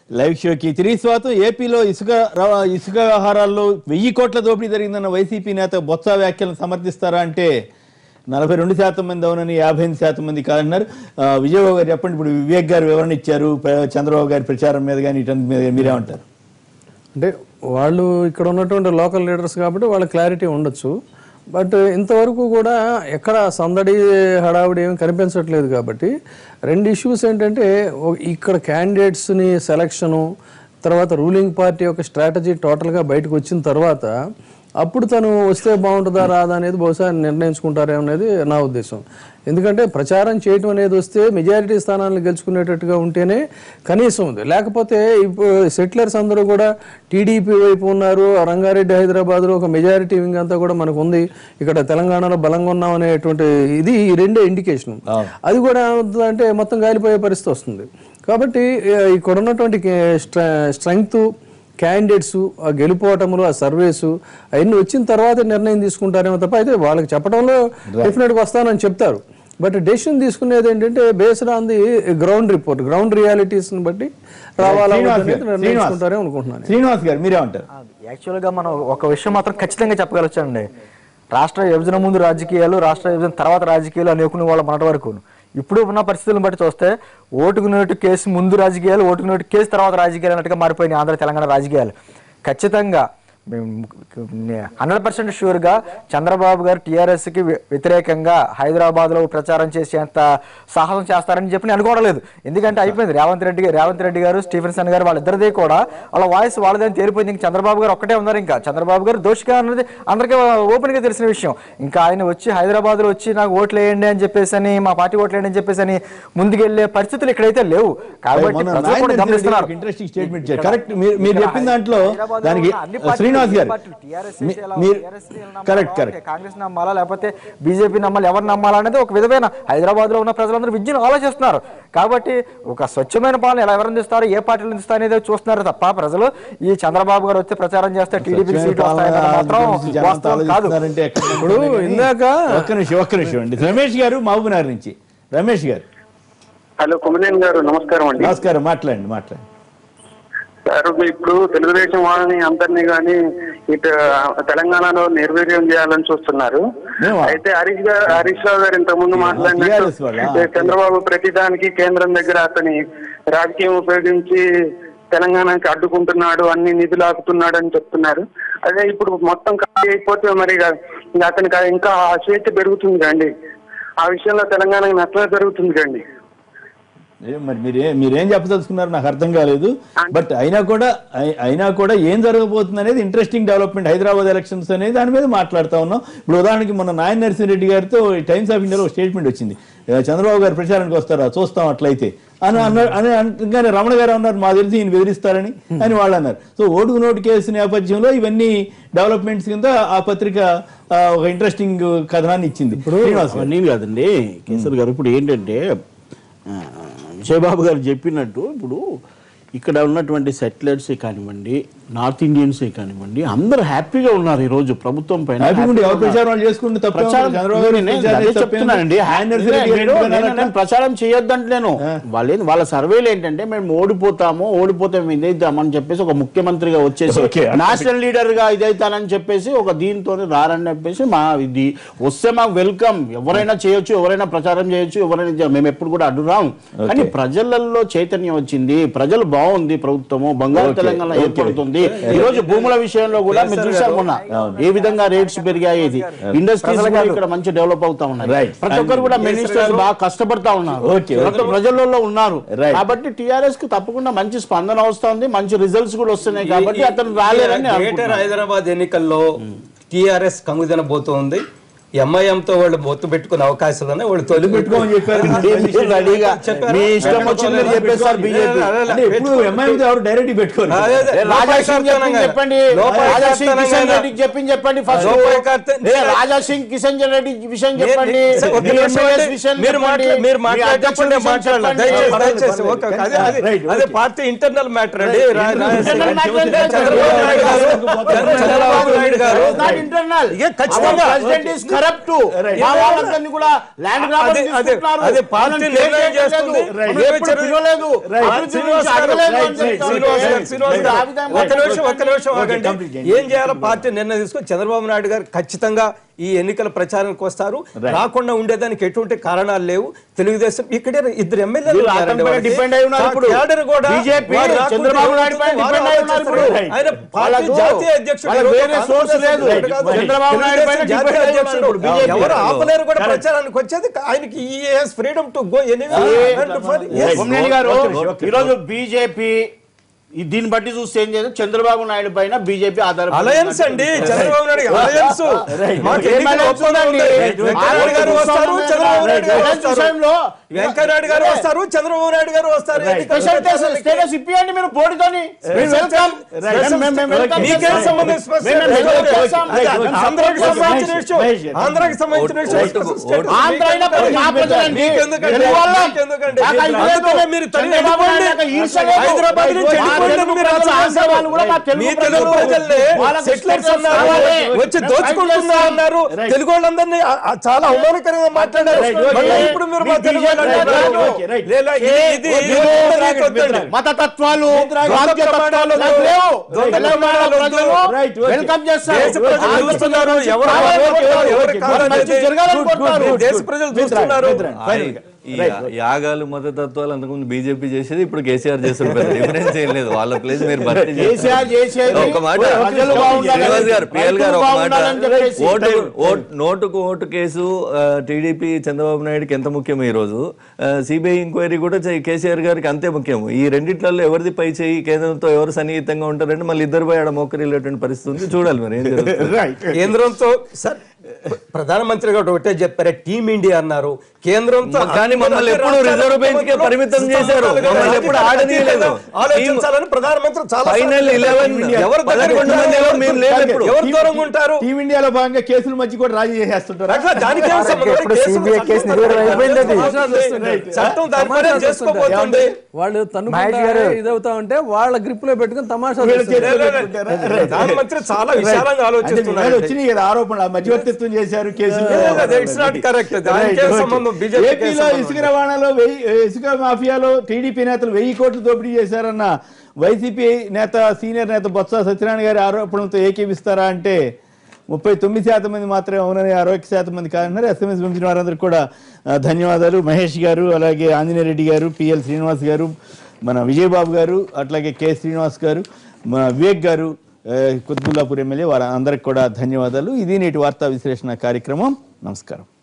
Live షోకి తిరిగి స్వాతం ఏపీలో ఇసుక రవ- ఇసుక వ్యవహారాల్లో వెయ్యి కోట్ల దోపిడీ జరిగిందన్న వైసీపీ నేత బొత్స వ్యాఖ్యలను సమర్థిస్తారా అంటే నలభై రెండు శాతం మంది అవునని యాభై ఎనిమిది శాతం మంది కాదన్నారు ఆ, విజయబాబు గారు చెప్పండి ఇప్పుడు వివేక్ గారు వివరణ ఇచ్చారు ప్ర- చంద్రబాబు గారి ప్రచారం మీద కానీ ఇటంటి మీద కానీ మీరేమంటారు అంటే వాళ్ళు ఇక్కడ ఉన్నటువంటి లోకల్ లీడర్స్ కాబట్టి వాళ్ళ క్లారిటీ ఉండొచ్చు బట్ ఇంతవరకు కూడా ఎక్కడ సందడి హడావిడి ఏమి కనిపించట్లేదు కాబట్టి రెండు ఇష్యూస్ ఏంటంటే ఓ- ఇక్కడ క్యాండిడేట్స్ని సెలక్షను తర్వాత రూలింగ్ పార్టీ యొక్క స్ట్రాటజీ టోటల్గా బయటకు వచ్చిన తర్వాత అప్పుడు తను వస్తే బాగుంటుందా రాదా అనేది బహుశా నిర్ణయించుకుంటారేమో అనేది నా ఉద్దేశం ఎందుకంటే ప్రచారం చేయటం అనేది వస్తే మెజారిటీ స్థానాలను గెలుచుకునేటట్టుగా ఉంటేనే కనీసం ఉంది లేకపోతే ఇప్పుడు సెటిలర్స్ అందరూ కూడా టీడీపీ వైపు ఉన్నారు ఆ రంగారెడ్డి హైదరాబాద్లో ఒక మెజారిటీ వింగ్ అంతా కూడా మనకు ఉంది ఇక్కడ తెలంగాణలో బలంగా ఉన్నాం అనేటువంటి ఇది ఈ రెండే ఇండికేషన్ అది కూడా ఏమవుతుందంటే మొత్తం గాలిపోయే పరిస్థితి వస్తుంది కాబట్టి ఆ, ఇక్కడ ఉన్నటువంటి స్ట్రెంగ్త్ క్యాండిడేట్స్ ఆ గెలుపోవటములు ఆ సర్వేసు అవన్నీ వచ్చిన తర్వాత నిర్ణయం తీసుకుంటారేమో తప్ప అయితే వాళ్ళకి చెప్పడంలో డెఫినెట్గా వస్తానని చెప్తారు బట్ డెసిషన్ తీసుకునేది ఏంటంటే based on the ground report ground రియాలిటీస్ని బట్టి రావాలా వద్దా అనేది నిర్ణయించుకుంటారేమో అనుకుంటున్నాను శ్రీనివాస్ గారు మీరేమంటారు యాక్చువల్గా మనం ఒక విషయం మాత్రం ఖచ్చితంగా చెప్పగలచండి రాష్ట్ర విభజన ముందు రాజకీయాలు రాష్ట్ర విభజన తర్వాత రాజకీయాలు అనుకునే వాళ్ళ మొన్నటి వరకు ఇప్పుడు ఉన్న పరిస్థితులను బట్టి చూస్తే ఓటుకు నోటు కేసు ముందు రాజకీయాలు ఓటుకు నోటు కేసు తర్వాత రాజకీయాలు అన్నట్టుగా మారిపోయినాయి ఆంధ్ర తెలంగాణ రాజకీయాలు ఖచ్చితంగా హండ్రెడ్ పర్సెంట్ షూర్గా చంద్రబాబు గారు టీఆర్ఎస్కి వ్యతిరేకంగా హైదరాబాద్లో ప్రచారం చేసేంత సాహసం చేస్తారని చెప్పి నేను అనుకోవడం లేదు ఎందుకంటే అయిపోయింది రేవంత్ రెడ్డి గారు రేవంత్ రెడ్డి గారు స్టీఫెన్సన్ గారు వాళ్ళిద్దరిది కూడా వాళ్ళ వాయిస్ వాళ్ళదని తేలిపోయింది ఇంకా చంద్రబాబు గారు ఒక్కటే ఉన్నారు ఇంకా చంద్రబాబు గారు దోషిగా అన్నది అందరికీ ఓపెన్గా తెలిసిన విషయం ఇంకా ఆయన వచ్చి హైదరాబాద్లో వచ్చి నాకు ఓట్లు వేయండి అని చెప్పేసి అని మా పార్టీ ఓట్లు వేయండి అని చెప్పేసి అని ముందుకెళ్లే పరిస్థితులు ఇక్కడైతే లేవు కాబట్టి మొన్న ప్రజలు కూడా నాయన గమనిస్తున్నారు ఇంట్రెస్టింగ్ స్టేట్మెంట్ ఇచ్చారు కరెక్ట్ మీరు మీరు చెప్పిన దాంట్లో దానికి శ్రీనివాస్ గారు మీ- మీరు కరెక్ట్ కరెక్ట్ కాంగ్రెస్ నమ్మాలా లేకపోతే బీజేపీ నమ్మాలి ఎవరు నమ్మాలా అనేది ఒక విధమైన హైదరాబాద్ లో ఉన్న ప్రజలందరూ విద్యను ఆలోచిస్తున్నారు కాబట్టి ఒక స్వచ్ఛమైన పాలన ఎలా ఎవరు అందిస్తారు ఏ పార్టీలు అందిస్తారు అనేది చూస్తున్నారు తప్ప ప్రజలు ఈ చంద్రబాబు గారు వచ్చి ప్రచారం చేస్తే టీడీపీ సీట్లు వస్తాయన్నది మాత్రం వాస్తవం కాదు ఆలోచిస్తున్నారంటే ఎక్కడ ఇప్పుడు ఇందాక ఒక్క నిమిషం ఒక్క నిమిషం అండి రమేష్ గారు మహబూబ్నగర్ నుంచి రమేష్ గారు హలో కుమరేన్ గారు నమస్కారం అండి నమస్కారం మాట్లాడండి మాట్లాడండి సార్ ఇప్పుడు తెలుగుదేశం వాళ్ళని అందరినీ కానీ ఇటు తెలంగాణలో నిర్వీర్యం చేయాలని చూస్తున్నారు మేమా? అయితే హరీష్ గారు హరీష్ రావు గారు ఇంతకు ముందు TRS మాట్లాడినట్టు వాళ్ళా? ఏ చంద్రబాబు ప్రతిదానికి కేంద్రం దగ్గర అతని రాజకీయం ఉపయోగించి తెలంగాణకి అడ్డుకుంటున్నాడు అన్ని నిధులు ఆపుతున్నాడు అని చెప్తున్నారు అదే ఇప్పుడు మొత్తం ఖాళీ అయిపోతే మరి ఇక- ఇక అతనికి ఇంకా ఆ స్వేచ్ఛ పెరుగుతుంది కండి ఆ విషయంలో తెలంగాణకి నష్టమే జరుగుతుంది కండి ఏ మరి మీరే మీరేం చెప్పదలుచుకున్నారు నాకు అర్థం కాలేదు బట్ అయినా కూడా అయి- అయినా కూడా ఏం జరగబోతుంది అనేది ఇంట్రెస్టింగ్ డెవలప్మెంట్ హైదరాబాద్ ఎలక్షన్స్ అనేది దాని మీద మాట్లాడుతా ఉన్నాం ఇప్పుడు ఉదాహరణకి మన నాయన నరసింహరెడ్డి గారితో టైమ్స్ ఆఫ్ ఇండియాలో ఒక స్టేట్మెంట్ వచ్చింది ఏ, చంద్రబాబు గారు ప్రచారానికి వస్తారా చూస్తాం అట్లయితే అని అన్నారు అని అనగానే రమణ గారు అన్నారు మా తెలిసి ఈయన బెదిరిస్తారని అని వాళ్ళు అన్నారు సో ఓటుకు నోటు కేసు నేపథ్యంలో ఇవన్నీ డెవలప్మెంట్స్ కింద ఆ పత్రిక ఆ, ఒక ఇంట్రెస్టింగ్ కథనాన్ని ఇచ్చింది శ్రీనివాస్ గారు. అవన్నీ కాదండి కేసర్ గారు ఇప్పుడు ఏంటంటే ఆ, విజయబాబు గారు చెప్పినట్టు ఇప్పుడు ఇక్కడ ఉన్నటువంటి సెటిలర్సే కానివ్వండి నార్త్ ఇండియన్సే కానివ్వండి అందరూ హ్యాపీగా ఉన్నారు ఈ రోజు ప్రభుత్వం పైన హ్యాపీగా ఉండి ఎవరు హ్యాపీగా ప్రచారం వాళ్ళు చేసుకుంటే తప్పే ఉంది. ప్రచారం చంద్రబాబు గారు నేను ప్రచారం అదే చేస్తే తప్పే ఉంది. చెప్తున్నానండి ఆయన నడిచిన నేను- రెడ్డి గారు నేను- అన్నట్టు. నేను ప్రచారం చేయొద్దంటలేను వాళ్ళేంది వాళ్ళ సర్వేలు ఏంటంటే మేము ఓడిపోతాము ఓడిపోతే మేము ఇదైతామని చెప్పేసి ఒక ముఖ్యమంత్రిగా వచ్చేసి Okay. నేషనల్ లీడర్ గా ఇదైతానని చెప్పేసి ఒక దీంతో రారని చెప్పేసి మా ఇది వస్తే మాకు వెల్కమ్ ఎవరైనా చేయొచ్చు ఎవరైనా ప్రచారం చేయొచ్చు ఎవరైనా చే- మేము ఎప్పుడు కూడా అడ్డు రాం కానీ ప్రజలలో చైతన్యం వచ్చింది ప్రజలు బాగుంది ప్రభుత్వము బంగారు Okay. తెలంగాణ Okay. ఏర్పడుతుంది ఈ రోజు భూముల విషయంలో కూడా మీరు చూసారు మొన్న ఏ విధంగా రేట్స్ పెరిగాయి ఇది ఇండస్ట్రీస్ కూడా ఇక్కడ మంచి డెవలప్ అవుతా ఉన్నాయి Right. ప్రతి ఒక్కరు కూడా మినిస్టర్స్ బాగా కష్టపడతా ఉన్నారు Okay. ప్రతి ప్రజలలో ఉన్నారు Right. కాబట్టి టిఆర్ఎస్ కు తప్పకుండా మంచి స్పందన వస్తుంది మంచి రిజల్ట్స్ కూడా వస్తున్నాయి కాబట్టి అతను రాలేరని నేను గ్రేటర్ అనుకుంటున్నాను. హైదరాబాద్ ఎన్నికల్లో టీఆర్ఎస్ కంగుదనబోతోంది ఎంఐఎం తో వాళ్ళు బొత్తు పెట్టుకునే అవకాశాలు ఉన్నాయి వాళ్ళు తొలి పెట్టుకోమని చెప్పారు మీరు రెడీగా మీ ఇష్టం వచ్చింది మీరు చెప్పేస్తారు బీజేపీ అంటే ఎప్పుడు ఎంఐ ఎవరు డైరెక్ట్ పెట్టుకోరు అదే, అదే. రాజా సింగ్ చెప్పింది చెప్పండి రాజా సింగ్ కిషన్ లోపాయకార్తనంగా రెడ్డికి చెప్పింది చెప్పండి ఫస్ట్ లోపాయకార్త- ఏ, రాజా సింగ్ కిషన్ రెడ్డి విషయం మీరు- చెప్పండి మీరు- ఒక మీ నిమిషం MLS అంటే విషయం మీరు చెప్పండి. మాట్లా- మీరు మీ మాట్లాడేటప్పుడు అధ్యక్షుడి నేను విషయం మాట్లాడను. చెప్పండి. దయచేసి పర్వాలేదు, దయచేసి పర్వాలేదు. ఓకే, అదే- Right, అదే- అదే okay. పార్టీ ఇంటర్నల్ మ్యాటర్ అండి రా- రా- Internal matter అంటే చంద్రబాబు నాయుడు గారు Internal చంద్రబాబు నాయుడు గారు It's not internal. ఇక ఖచ్చితంగా Our president is correct. Corrupt మా వాళ్ళందరినీ కూడా ల్యాండ్ గ్రాబర్ అదే- అదే- అదే పార్టీ నిర్ణయం చేస్తుంది. ఏ చర్య- పిలవలేదు Right. అభివృద్ధి శ్రీనివాస్ గురించి గారు, అడగలేదు రైట్, అని చెప్తా శ్రీనివాస్ ఉంటే గారు, శ్రీనివాస్ మీరు ఆ గారు, విధంగా ఒక్క నిమిషం ఒక్క నిమిషం ఆగండి complete చేయండి. ఏం చేయాలో పార్టీ నిర్ణయం తీసుకొని చంద్రబాబు నాయుడు గారు ఖచ్చితంగా ఈ ఎన్నికల ప్రచారానికి వస్తారు రాకుండా ఉండేదానికి ఎటువంటి కారణాలు లేవు తెలుగుదేశం ఇక్కడే ఇద్దరు ఎమ్మెల్యేలు వీళ్ళు ఉన్నారండి అతని పైన వాళ్ళకి. depend అయి ఉన్నారు ఆ ఇప్పుడు. క్యాడర్ కూడా BJP వారు రాకుంటే చంద్రబాబు నాయుడు పైన వారు depend అయి ఉన్నారు ఇప్పుడు. ఆలోచిస్తారు. ఆయన పార్టీ వాళ్ళకు జాతీయ అధ్యక్షుడు వాళ్ళకు ఈరోజు వేరే కాంగ్రెస్ source లేదు. అధ్యక్షుడు కాదు. చంద్రబాబు నాయుడు పైన తెలుగుదేశం depend జాతీయ అయి అధ్యక్షుడు ఉన్నారు ఇప్పుడు BJP. ఎవరు ఆపలేరు కూడా Correct. ప్రచారానికి వచ్చేది ఆయనకి ఈ freedom to go anyway Kommineni garu ఈరోజు బీజేపీ దీన్ని బట్టి చూస్తే ఏం చేయాలి చంద్రబాబు నాయుడు పైన బీజేపీ ఆధారపడి అలయన్స్ అండి చంద్రబాబు నాయుడు అలయన్స్ మాకు ఏం ఎన్నికల alliance ఒప్పందం ఉంది. ఉందండి? వెంకయ్యనాయుడు గారు వస్తారు చంద్రబాబు నాయుడు గారు Alliance వస్తారు విషయంలో వెంకయ్యనాయుడు గారు వస్తారు చంద్రబాబు నాయుడు గారు వస్తారు ఎన్నికల స్పెషల్ ప్రచారానికి. స్టేటస్ ఇప్పియండి మీరు బోర్డుతోని వెల్కమ్ మీకేం సంబంధం స్పెషల్ స్టేటస్? ఆంధ్రాకి సంబంధించిన విషయం. ఆంధ్రాకి సంబంధించిన విషయం. Special status. ఆంధ్ర అయినప్పుడు మా ప్రజలండి. మీకెందుకండి? తెలుగు వాళ్ళం. మీకెందుకండి? మాకు ఇది లేదు. అందుకనే మీరు తల్లి చంద్రబాబు వెళ్ళిపోండి. నాయుడు యొక్క ఈర్ష్య లేదు. హైదరాబాద్ నుంచి మా వెళ్ళిపోండి. తెలుగు మీరు ప్రజలు, అసలు ఆంధ్ర వాళ్ళు కూడా మా తెలుగు మీ తెలుగు ప్రజలు. ప్రజల్ని వాళ్ళకు సెటిలర్స్ status అన్నారు కావాలి. వచ్చి దోచుకుంటున్నా అన్నారు తెలుగు వాళ్ళందరినీ ఆ- ఆ చాలా అవమానకరంగా మాట్లాడారు Right, okay. మళ్ళీ ఇప్పుడు మీరు మా మీ తెలుగు BJP వాళ్ళని right, అంటారు. okay, right. లేదా ఇది- ఇది ఇది వద్దండి, వద్దండి. మతతత్వాలు రాజ్య రాజ్య ప్రమాణాలు తత్వాలు నాకు లేవు. దొంగ తెలంగాణ ప్రమాణాలు ప్రజలు Right, okay. వెల్కమ్ చేస్తారు దేశ ప్రజలు ఆంధ్ర చూస్తున్నారు ప్రజలు ఎవరు చాలా కావాలని ఓకే, కోరుతారు, ఓకే, ఎవరు ఓకే. కావాలని మంచి లేదు. జరగాలని Good, good, కోరుతారు. good. దేశ ప్రజలు చూస్తున్నారు ఆయ- ఈ యా- యాగాలు మతతత్వాలు అంతకుముందు బీజేపీ చేసేది ఇప్పుడు కేసీఆర్ చేస్తున్నారు డిఫరెన్స్ ఏం లేదు వాళ్ళ ప్లేస్ మీరు భర్తీ కేసీఆర్ చేసేది ఒక మాట ప్రజలు బాగుండాలని, శ్రీనివాస్ గారు పిఎల్ గారు ఒక మాట బాగుండాలని చెప్పేసి ఓటు ఓట్- నోటుకు ఓటు కేసు టీడీపీ చంద్రబాబు నాయుడుకి ఎంత ముఖ్యం ఈ రోజు సిబిఐ ఎంక్వైరీ కూడా చే- కేసీఆర్ గారికి అంతే ముఖ్యం ఈ రెండిట్లలో ఎవరిది పై చేయి కేంద్రంతో ఎవరు సన్నిహితంగా ఉంటారంటే మళ్ళీ ఇద్దరు పోయి ఆడ మోకరిల్లేటువంటి పరిస్థితి ఉంది చూడాలి మరి ఏం జరుగుతుంది కేంద్రంతో సార్ ప్రధానమంత్రి గారు ఒకటే చెప్పారు టీమ్ ఇండియా అన్నారు కేంద్రంతో కానీ మమ్మల్ని ఎప్పుడు రిజర్వ్ బెంచ్ కే పరిమితం చేశారు మమ్మల్ని ఎప్పుడు ఆడనీయలేదు ఆలోచించాలని ప్రధానమంత్రి చాలా ఫైనల్ ఇలెవెన్ ఎవరి దగ్గర పదకొండు మంది ఎవరు మేము లేము ఇప్పుడు ఎవరు దూరంగా ఉంటారు టీమిండియాలో భాగంగా కేసుల మధ్య కూడా రాజీ చేసేస్తుంటారు అట్లా దానికి ఏం సంబంధం? ఎప్పుడు కేసులు CBI కేసు నిర్వీర్యం అయిపోయింది అది. చట్టం దాని పని అది చేసుకోబోతుంది వాళ్ళు మహేష్ తన్నుకుంటా గారు. ఇదవుతా ఉంటే వాళ్ళ గ్రిప్ లో పెట్టుకుని తమాషా వీళ్ళ చేస్తున్నారు. చేతుల్లో పెట్టుకుంటారా? ప్రధానమంత్రి చాలా విశాలంగా అంటే ఆలోచిస్తున్నారు నిన్న వచ్చినాయి కదా ఆరోపణలు మధ్యవర్తిత్వం చేశారు కేసులు ఇట్స్ నాట్ కరెక్ట్ దానికి ఏం సంబంధం బీజేపీ ఏపీలో ఇసుక రవాణాలో వెయ్యి ఇసుక మాఫియాలో టీడీపీ నేతలు వెయ్యి కోట్లు దోపిడీ చేశారన్న వైసీపీ నేత సీనియర్ నేత బొత్స సత్యనారాయణ గారి ఆరోపణలతో ఏకీపిస్తారా అంటే ముప్పై తొమ్మిది శాతం మంది మాత్రమే అవునని అరవై శాతం మంది కాదన్నారు ఎస్ఎంఎస్ పంపిన వారందరికీ కూడా ఆ, ధన్యవాదాలు మహేష్ గారు అలాగే ఆంజనేయ రెడ్డి గారు పిఎల్ శ్రీనివాస్ గారు మన విజయబాబు గారు అట్లాగే కె శ్రీనివాస్ గారు మన వివేక్ గారు ఆ, కుత్బుల్లాపూర్ ఎమ్మెల్యే వారి అందరికి కూడా ధన్యవాదాలు ఇది నేటి వార్తా విశ్లేషణ కార్యక్రమం నమస్కారం